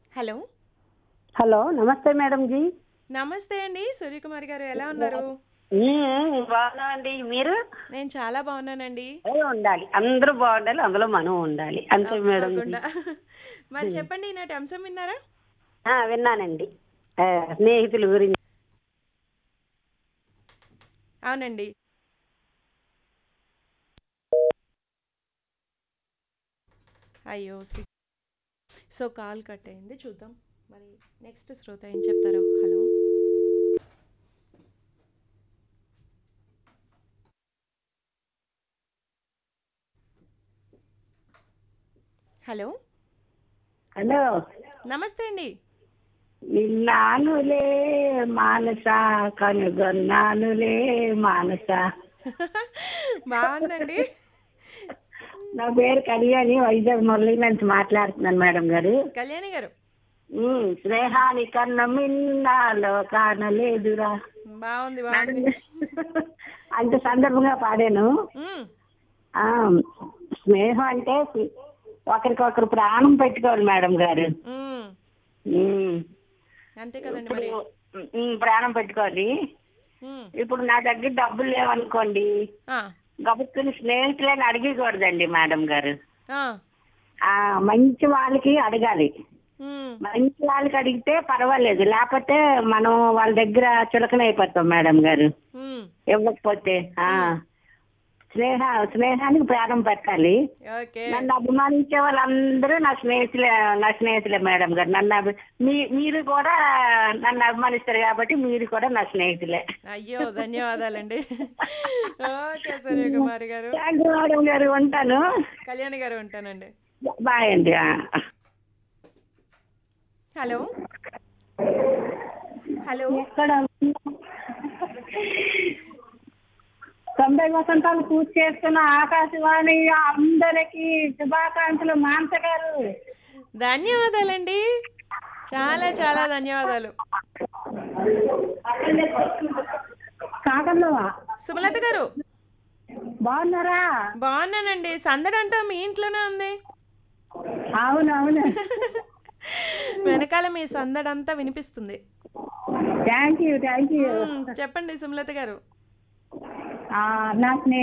Hello hello నమస్తే madam ji నమస్తే అండి సూర్యకుమారి గారు ఎలా ఉన్నారు బాగున్నామండి మీరు నేను చాలా బాగున్నానండి ఏ ఉండాలి అందరూ బాగుండాలి అందులో మనం ఉండాలి అంతే మేడం జీ. తప్పకుండా మరి చెప్పండి ఈనాటి అంశం విన్నారా ఆ, విన్నానండి ఆ, స్నేహితుల గురించి అవునండి అయ్యో సి సో కాల్ కట్ అయింది చూద్దాం మరి నెక్స్ట్ శ్రోత ఏం చెప్తారో హలో హలో హలో నమస్తే అండి నిన్నానులే మానస కనుగొన్నానులే మానస బాగుందండి నా పేరు కళ్యాణి వైజాగ్ మురళి నుంచి మాట్లాడుతున్నాను మేడం గారు కళ్యాణి గారు ఉమ్, స్నేహాని కన్న మిన్నాలో కానలేదురా బాగుంది బాగుంది అంత సందర్భంగా పాడాను మ్మ్. ఆ స్నేహం అంటే ఒకరికొకరు ప్రాణం పెట్టుకోవాలి మేడం గారు మ్మ్. ఉమ్. అంతే కదండి మరి ఉమ్, ప్రాణం పెట్టుకోవాలి మ్మ్. ఇప్పుడు నా దగ్గర డబ్బులు లేవనుకోండి ఆ, గబుక్కుని స్నేహితులని అడగకూడదండి మేడం గారు ఆ, ఆ మంచి వాళ్ళకి అడగాలి మ్మ్. మంచి వాళ్ళకి అడిగితే పర్వాలేదు లేకపోతే మనం వాళ్ళ దగ్గర చులకన అయిపోతాం మేడం గారు మ్మ్. ఇవ్వకపోతే ఆ స్నేహ స్నేహానికి ప్రాణం పెట్టాలి ఓకే నన్ను అభిమానించే వాళ్ళందరూ నా స్నేహితులే నా స్నేహితులే మేడం గారు నన్ను అభి మీ మీరు కూడా నన్ను అభిమానిస్తారు కాబట్టి మీరు కూడా నా స్నేహితులే అయ్యో ధన్యవాదాలండి ఓకే సూర్యకుమారి గారు థ్యాంక్ యూ మేడం గారు ఉంటాను కళ్యాణి గారు ఉంటానండి బాయ్ అండి ఆ. హలో హలో ఎక్కడ తొంభై వసంతాలు పూర్తి చేస్తున్న ఆకాశవాణి అందరికి శుభాకాంక్షలు మానస గారు ధన్యవాదాలండి చాలా చాలా ధన్యవాదాలు కాకర్లవా సుమలత గారు బాగున్నారా బాగున్నానండి సందడంతా మీ ఇంట్లోనే ఉంది అవును అవును వెనకాల మీ సందడంతా వినిపిస్తుంది థ్యాంక్ యూ థ్యాంక్ యూ మ్మ్, చెప్పండి సుమలత గారు నా స్నేహ